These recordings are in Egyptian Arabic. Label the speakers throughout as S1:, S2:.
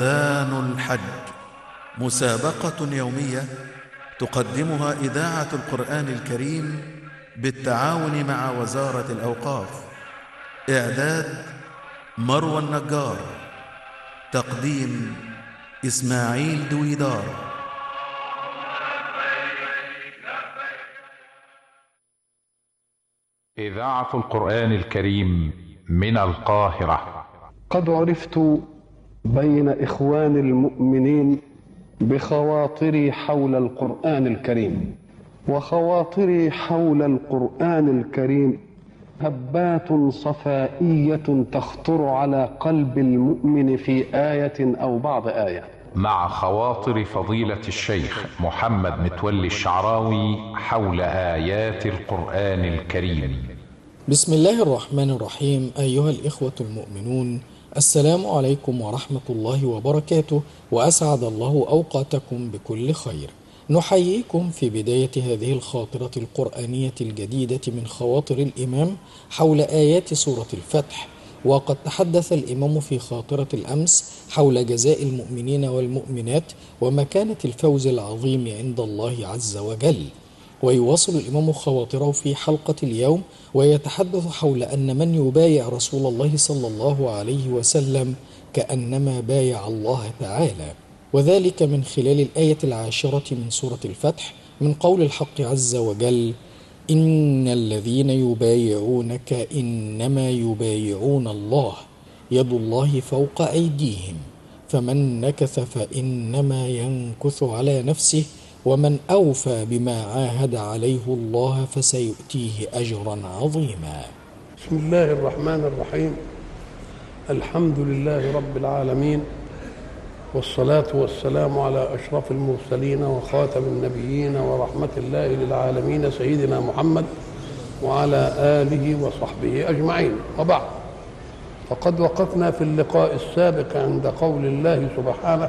S1: آن الحج مسابقة يومية تقدمها إذاعة القرآن الكريم بالتعاون مع وزارة الأوقاف إعداد مروى النجار تقديم إسماعيل دويدار
S2: إذاعة القرآن الكريم من القاهرة
S3: قد عرفت بين إخوان المؤمنين بخواطري حول القرآن الكريم وخواطري حول القرآن الكريم هبات صفائية تخطر على قلب المؤمن في آية أو بعض آية
S2: مع خواطر فضيلة الشيخ محمد متولي الشعراوي حول آيات القرآن الكريم
S4: بسم الله الرحمن الرحيم أيها الإخوة المؤمنون السلام عليكم ورحمة الله وبركاته وأسعد الله أوقاتكم بكل خير نحييكم في بداية هذه الخاطرة القرآنية الجديدة من خواطر الإمام حول آيات سورة الفتح وقد تحدث الإمام في خاطرة الأمس حول جزاء المؤمنين والمؤمنات ومكانة الفوز العظيم عند الله عز وجل ويواصل الإمام خواطره في حلقة اليوم ويتحدث حول أن من يبايع رسول الله صلى الله عليه وسلم كأنما بايع الله تعالى وذلك من خلال الآية العاشرة من سورة الفتح من قول الحق عز وجل إن الذين يبايعونك إنما يبايعون الله يد الله فوق أيديهم فمن نكث فإنما ينكث على نفسه ومن أوفى بما عاهد عليه الله فسيؤتيه أجرا عظيما
S3: بسم الله الرحمن الرحيم الحمد لله رب العالمين والصلاة والسلام على أشرف المرسلين وخاتم النبيين ورحمة الله للعالمين سيدنا محمد وعلى آله وصحبه أجمعين وبعد فقد وقفنا في اللقاء السابق عند قول الله سبحانه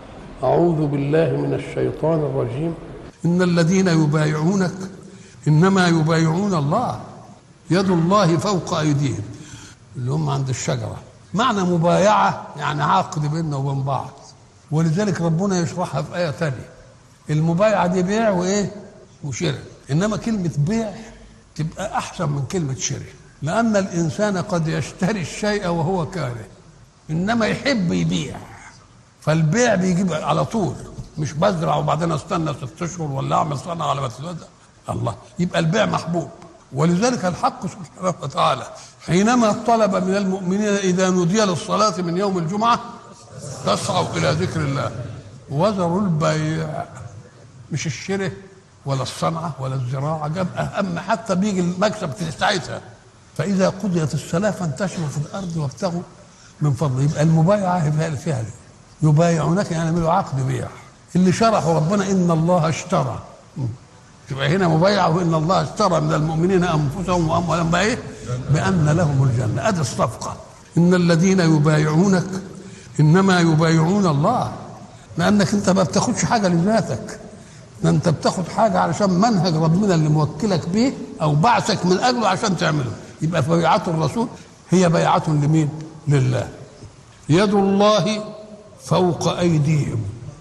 S3: أعوذ بالله من الشيطان الرجيم إن الذين يبايعونك إنما يبايعون الله يد الله فوق أيديهم اللي هم عند الشجرة معنى مبايعة يعني عقد بيننا وبين بعض ولذلك ربنا يشرحها في آية تانية المبايعة دي بيع وإيه وشراء إنما كلمة بيع تبقى أحسن من كلمة شراء لأن الإنسان قد يشتري الشيء وهو كاره إنما يحب يبيع فالبيع بيجيب على طول مش بزرع وبعدين استنى ست اشهر ولا اعمل صنعه على ما تتوزع الله يبقى البيع محبوب ولذلك الحق سبحانه وتعالى حينما طلب من المؤمنين اذا نودي للصلاه من يوم الجمعه تسعوا الى ذكر الله وذروا البيع مش الشره ولا الصنعه ولا الزراعه جاب اهم حتى بيجي المكسب في ساعتها فاذا قضيت الصلاه فانتشروا في الارض وابتغوا من فضله يبقى المبايعه هي فيها دي. يبايعونك يعني يعملوا عقد بيع اللي شرحه ربنا ان الله اشترى تبقى هنا مبايعه وان الله اشترى من المؤمنين انفسهم واموالهم بايه؟ بان لهم الجنه ادي الصفقه ان الذين يبايعونك انما يبايعون الله لانك انت ما بتاخدش حاجه لذاتك ده انت بتاخد حاجه علشان منهج ربنا اللي موكلك بيه او بعثك من اجله عشان تعمله يبقى بيعه الرسول هي بيعه لمين؟ لله يد الله فوق ايديهم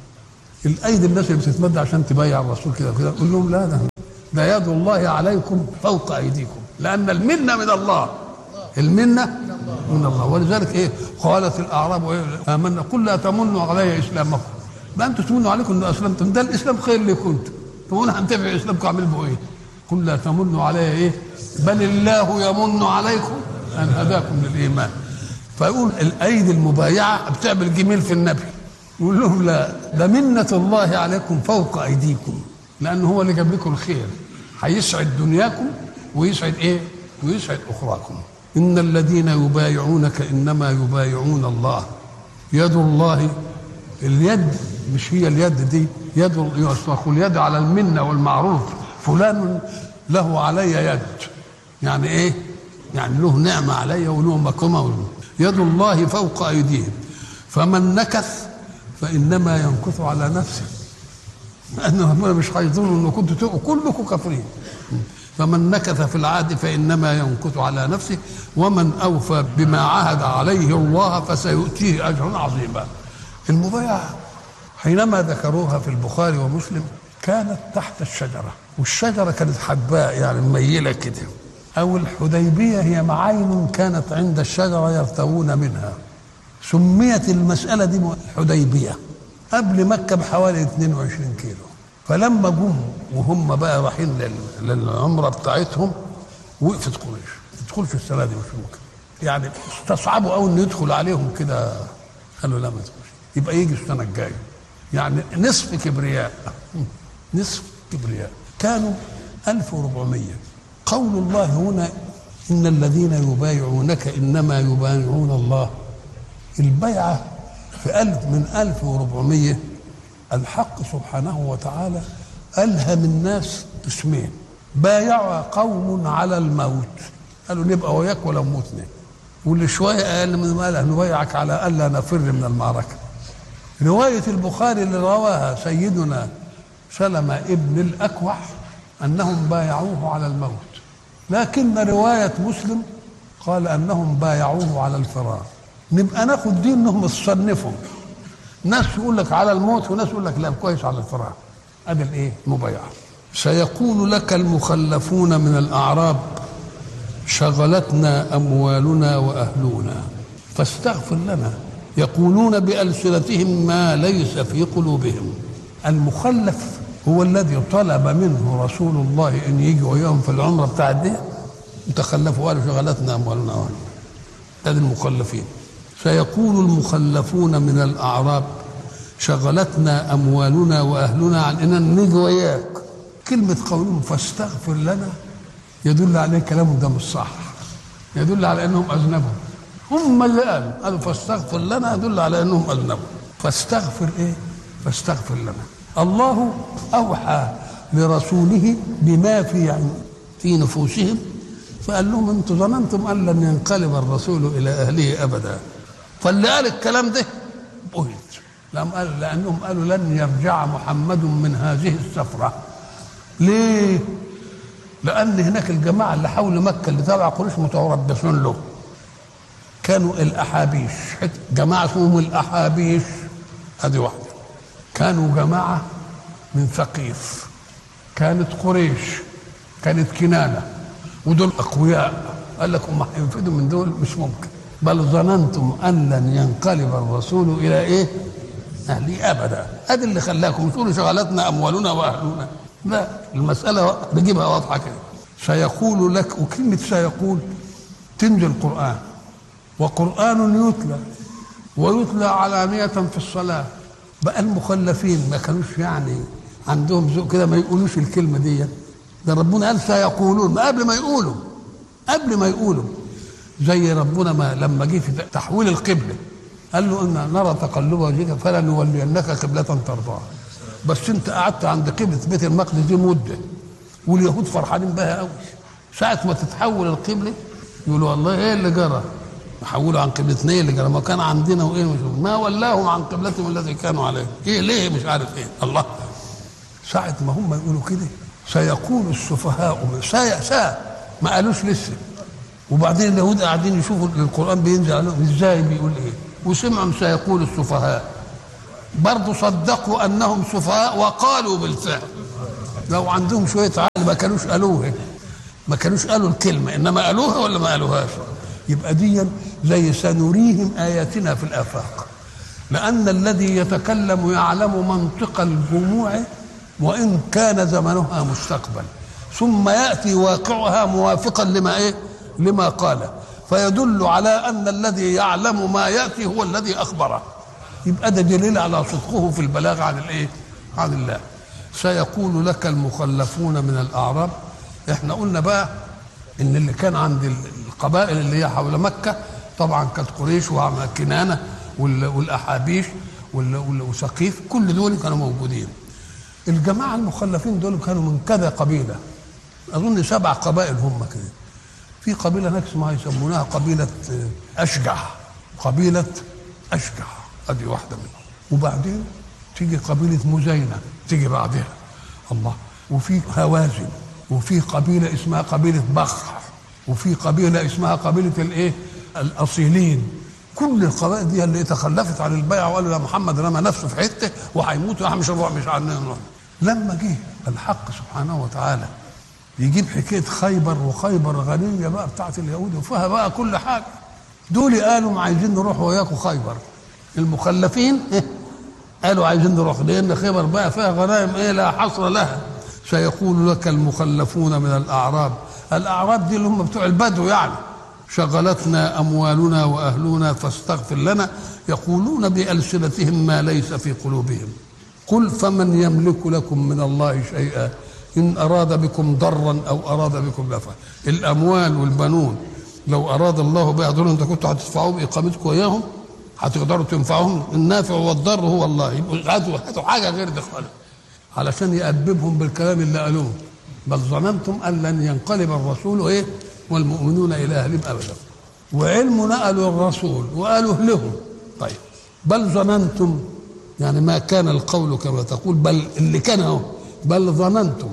S3: الايدي الناس اللي بتتمد عشان تبايع الرسول كده كده قول لهم لا ده ده يد الله عليكم فوق ايديكم لان المنه من الله المنه من الله ولذلك ايه قالت الاعراب إيه امنا قل لا تمنوا علي اسلامكم ما انتم تمنوا عليكم ان اسلمتم ده الاسلام خير لكم انتم تقولوا هنتبع اسلامكم اعمل بقى ايه قل لا تمنوا علي ايه بل الله يمن عليكم ان هداكم للايمان فيقول الايدي المبايعه بتعمل جميل في النبي يقول لهم لا ده منة الله عليكم فوق ايديكم لان هو اللي جاب لكم الخير هيسعد دنياكم ويسعد ايه ويسعد اخراكم ان الذين يبايعونك انما يبايعون الله يد الله اليد مش هي اليد دي يد يصرخ اليد على المنه والمعروف فلان له علي يد يعني ايه يعني له نعمه علي وله مكرمه وله يد الله فوق ايديهم فمن نكث فانما ينكث على نفسه لان ربنا مش هيظن انه كنتوا تبقوا كلكم كافرين فمن نكث في العهد فانما ينكث على نفسه ومن اوفى بما عهد عليه الله فسيؤتيه اجرا عظيما المبايعة حينما ذكروها في البخاري ومسلم كانت تحت الشجرة والشجرة كانت حباء يعني مميلة كده أو الحديبية هي معاين كانت عند الشجرة يرتوون منها سميت المسألة دي الحديبية قبل مكة بحوالي 22 كيلو فلما جم وهم بقى رايحين لل- للعمرة بتاعتهم وقفت قريش ما تدخلش السنة دي مش ممكن يعني استصعبوا قوي انه يدخل عليهم كده قالوا لا ما تدخلش يبقى يجي السنة الجاية يعني نصف كبرياء نصف كبرياء كانوا 1400 قول الله هنا إن الذين يبايعونك إنما يبايعون الله البيعة في ألف من ألف وربعمية الحق سبحانه وتعالى ألهم الناس اسمين بايع قوم على الموت قالوا نبقى وياك ولا موتنا واللي شوية أقل من ما قال نبايعك على ألا نفر من المعركة رواية البخاري اللي رواها سيدنا سلمة ابن الأكوع أنهم بايعوه على الموت لكن رواية مسلم قال أنهم بايعوه على الفرار نبقى ناخد دي انهم يصنفوا ناس يقول لك على الموت وناس يقول لك لا كويس على الفرار ادي الايه مبايعه سيقول لك المخلفون من الاعراب شغلتنا اموالنا واهلنا فاستغفر لنا يقولون بالسنتهم ما ليس في قلوبهم المخلف هو الذي طلب منه رسول الله ان يجي وياهم في العمره بتاعت دي تخلفوا قالوا شغلتنا اموالنا واهلنا هذه المخلفين سيقول المخلفون من الاعراب شغلتنا اموالنا واهلنا عن اننا نيجي وياك كلمه قولهم فاستغفر لنا يدل على كلامهم ده مش صح يدل على انهم اذنبوا هم اللي قالوا قالوا فاستغفر لنا يدل على انهم اذنبوا فاستغفر ايه فاستغفر لنا الله اوحى لرسوله بما في في نفوسهم فقال لهم انتم ظننتم ان لن ينقلب الرسول الى اهله ابدا فاللي قال الكلام ده بهت لم قال لانهم قالوا لن يرجع محمد من هذه السفره ليه؟ لان هناك الجماعه اللي حول مكه اللي تبع قريش متربصون له كانوا الاحابيش جماعه اسمهم الاحابيش هذه واحده كانوا جماعه من ثقيف كانت قريش كانت كنانه ودول اقوياء قال لك هم هينفذوا من دول مش ممكن بل ظننتم ان لن ينقلب الرسول الى ايه؟ اهلي ابدا ادي اللي خلاكم تقولوا شغلتنا اموالنا واهلنا لا المساله بجيبها واضحه كده سيقول لك وكلمه سيقول تنزل قران وقران يتلى ويتلى علانيه في الصلاه بقى المخلفين ما كانوش يعني عندهم ذوق كده ما يقولوش الكلمه دي ده ربنا قال سيقولون ما قبل ما يقولوا قبل ما يقولوا زي ربنا ما لما جه في تحويل القبله قال له ان نرى تقلب وجهك فلنولينك قبله ترضاها بس انت قعدت عند قبله بيت المقدس دي مده واليهود فرحانين بها قوي ساعه ما تتحول القبله يقولوا والله ايه اللي جرى حولوا عن قبلتنا ايه اللي جرى ما كان عندنا وايه مش ما ولاهم عن قبلتهم التي كانوا عليه ايه ليه مش عارف ايه الله ساعه ما هم يقولوا كده سيقول السفهاء سا سا ما قالوش لسه وبعدين اليهود قاعدين يشوفوا القران بينزل عليهم ازاي بيقول ايه وسمعوا سيقول السفهاء برضه صدقوا انهم سفهاء وقالوا بالفعل لو عندهم شويه عقل ما كانوش قالوها ما كانوش قالوا الكلمه انما قالوها ولا ما قالوهاش يبقى دي زي سنريهم اياتنا في الافاق لان الذي يتكلم يعلم منطق الجموع وان كان زمنها مستقبل ثم ياتي واقعها موافقا لما ايه لما قال فيدل على ان الذي يعلم ما ياتي هو الذي اخبره يبقى ده دليل على صدقه في البلاغ عن الايه عن الله سيقول لك المخلفون من الاعراب احنا قلنا بقى ان اللي كان عند القبائل اللي هي حول مكه طبعا كانت قريش وكنانه والاحابيش وسقيف كل دول كانوا موجودين الجماعه المخلفين دول كانوا من كذا قبيله اظن سبع قبائل هم كده في قبيله هناك اسمها يسمونها قبيله اشجع قبيله اشجع ادي واحده منهم وبعدين تيجي قبيله مزينه تيجي بعدها الله وفي هوازن وفي قبيله اسمها قبيله بخر وفي قبيله اسمها قبيله الايه الاصيلين كل القبائل دي اللي تخلفت عن البيع وقالوا يا محمد رمى نفسه في حته وهيموت واحنا مش هنروح مش عارفين نروح لما جه الحق سبحانه وتعالى يجيب حكايه خيبر وخيبر غنيه بقى بتاعت اليهود وفيها بقى كل حاجه دول قالوا ما عايزين نروح وياكم خيبر المخلفين قالوا عايزين نروح لان خيبر بقى فيها غنائم ايه لا حصر لها سيقول لك المخلفون من الاعراب الاعراب دي اللي هم بتوع البدو يعني شغلتنا اموالنا واهلنا فاستغفر لنا يقولون بالسنتهم ما ليس في قلوبهم قل فمن يملك لكم من الله شيئا ان اراد بكم ضرا او اراد بكم نفعا الاموال والبنون لو اراد الله بها ضرا انت كنتوا هتدفعوا باقامتكم وياهم هتقدروا تنفعهم النافع والضر هو الله يبقوا هاتوا هاتوا حاجه غير دي خالص علشان يأدبهم بالكلام اللي قالوه بل ظننتم ان لن ينقلب الرسول ايه والمؤمنون الى اهلهم ابدا وعلم نقلوا الرسول وقالوا لهم طيب بل ظننتم يعني ما كان القول كما تقول بل اللي كان اهو بل ظننتم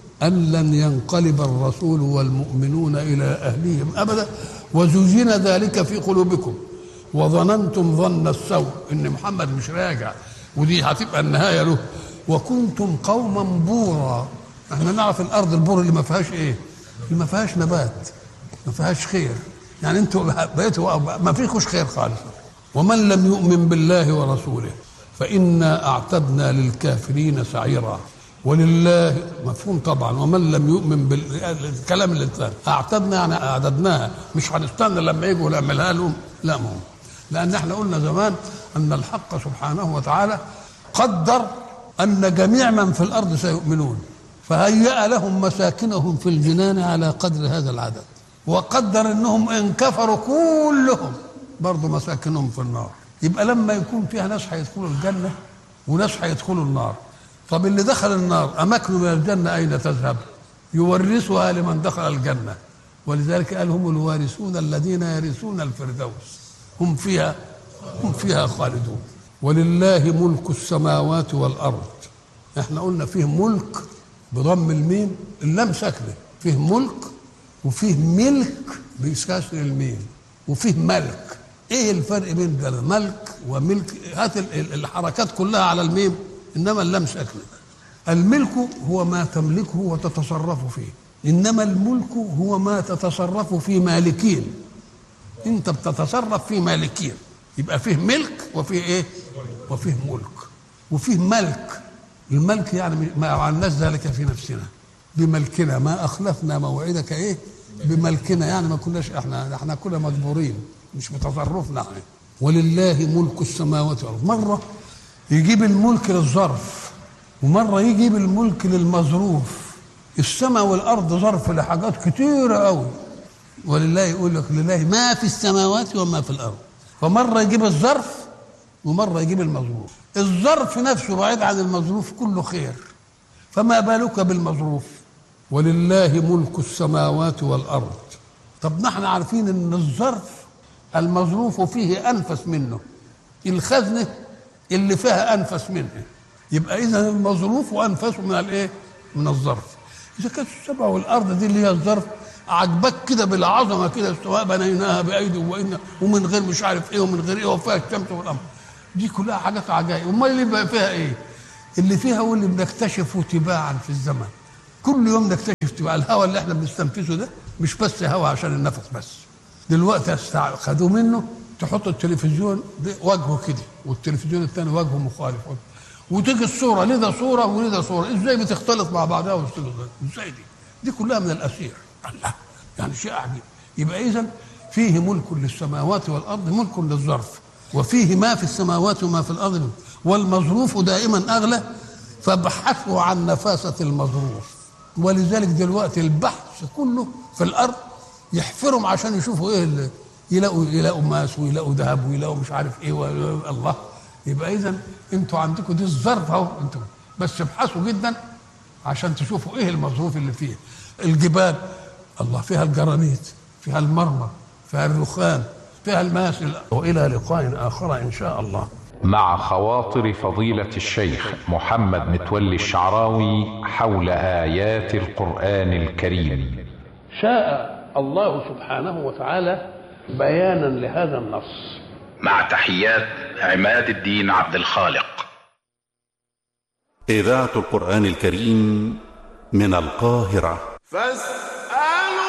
S3: ان لن ينقلب الرسول والمؤمنون الى اهليهم ابدا وزين ذلك في قلوبكم وظننتم ظن السوء ان محمد مش راجع ودي هتبقى النهايه له وكنتم قوما بورا احنا نعرف الارض البور اللي ما فيهاش ايه اللي ما فيهاش نبات ما فيهاش خير يعني انتوا بقيتوا ما فيكوش خير خالص ومن لم يؤمن بالله ورسوله فإنا أعتدنا للكافرين سعيرا ولله مفهوم طبعا ومن لم يؤمن بالكلام اللي اتقال اعتدنا يعني اعددناها مش هنستنى لما يجوا نعملها لهم لا ما هو لان احنا قلنا زمان ان الحق سبحانه وتعالى قدر ان جميع من في الارض سيؤمنون فهيأ لهم مساكنهم في الجنان على قدر هذا العدد وقدر انهم ان كفروا كلهم برضه مساكنهم في النار يبقى لما يكون فيها ناس هيدخلوا الجنه وناس هيدخلوا النار طب اللي دخل النار اماكنه من الجنه اين تذهب؟ يورثها لمن دخل الجنه ولذلك قال هم الوارثون الذين يرثون الفردوس هم فيها هم فيها خالدون ولله ملك السماوات والارض احنا قلنا فيه ملك بضم الميم اللام ساكنه فيه ملك وفيه ملك بكسر الميم وفيه ملك ايه الفرق بين ده ملك وملك هات الحركات كلها على الميم انما اللام ساكنه الملك هو ما تملكه وتتصرف فيه انما الملك هو ما تتصرف في مالكين انت بتتصرف في مالكين يبقى فيه ملك وفيه ايه وفيه ملك وفيه ملك الملك يعني ما عملناش ذلك في نفسنا بملكنا ما اخلفنا موعدك ايه بملكنا يعني ما كناش احنا احنا كنا مجبورين مش بتصرفنا احنا ولله ملك السماوات والارض مره يجيب الملك للظرف ومره يجيب الملك للمظروف السماء والارض ظرف لحاجات كتيره قوي ولله يقول لك لله ما في السماوات وما في الارض فمره يجيب الظرف ومره يجيب المظروف الظرف نفسه بعيد عن المظروف كله خير فما بالك بالمظروف ولله ملك السماوات والارض طب نحن عارفين ان الظرف المظروف فيه انفس منه الخزنه اللي فيها انفس منه يبقى اذا المظروف انفس من الايه من الظرف اذا كانت السماء والارض دي اللي هي الظرف عجبك كده بالعظمه كده سواء بنيناها بايدي وإن ومن غير مش عارف ايه ومن غير ايه وفيها الشمس والقمر دي كلها حاجات عجائب امال اللي بقى فيها ايه اللي فيها هو اللي بنكتشفه تباعا في الزمن كل يوم نكتشف تباع الهواء اللي احنا بنستنفذه ده مش بس هواء عشان النفس بس دلوقتي خدوه منه تحط التلفزيون وجهه كده والتلفزيون الثاني وجهه مخالف وتيجي الصوره لذا صوره ولذا صوره ازاي بتختلط مع بعضها ازاي دي دي كلها من الاسير الله يعني شيء عجيب يبقى اذا فيه ملك للسماوات والارض ملك للظرف وفيه ما في السماوات وما في الارض والمظروف دائما اغلى فابحثوا عن نفاسه المظروف ولذلك دلوقتي البحث كله في الارض يحفرهم عشان يشوفوا ايه اللي يلاقوا يلاقوا ماس ويلاقوا ذهب ويلاقوا مش عارف ايه الله يبقى اذا انتوا عندكم دي الظرف اهو انتوا بس ابحثوا جدا عشان تشوفوا ايه المظروف اللي فيه الجبال الله فيها الجرانيت فيها المرمر فيها الرخام فيها الماس والى لقاء اخر ان شاء الله
S2: مع خواطر فضيلة الشيخ محمد متولي الشعراوي حول آيات القرآن الكريم
S3: شاء الله سبحانه وتعالى بيانا لهذا النص
S2: مع تحيات عماد الدين عبد الخالق
S5: إذاعة القرآن الكريم من القاهرة
S6: فاسألوا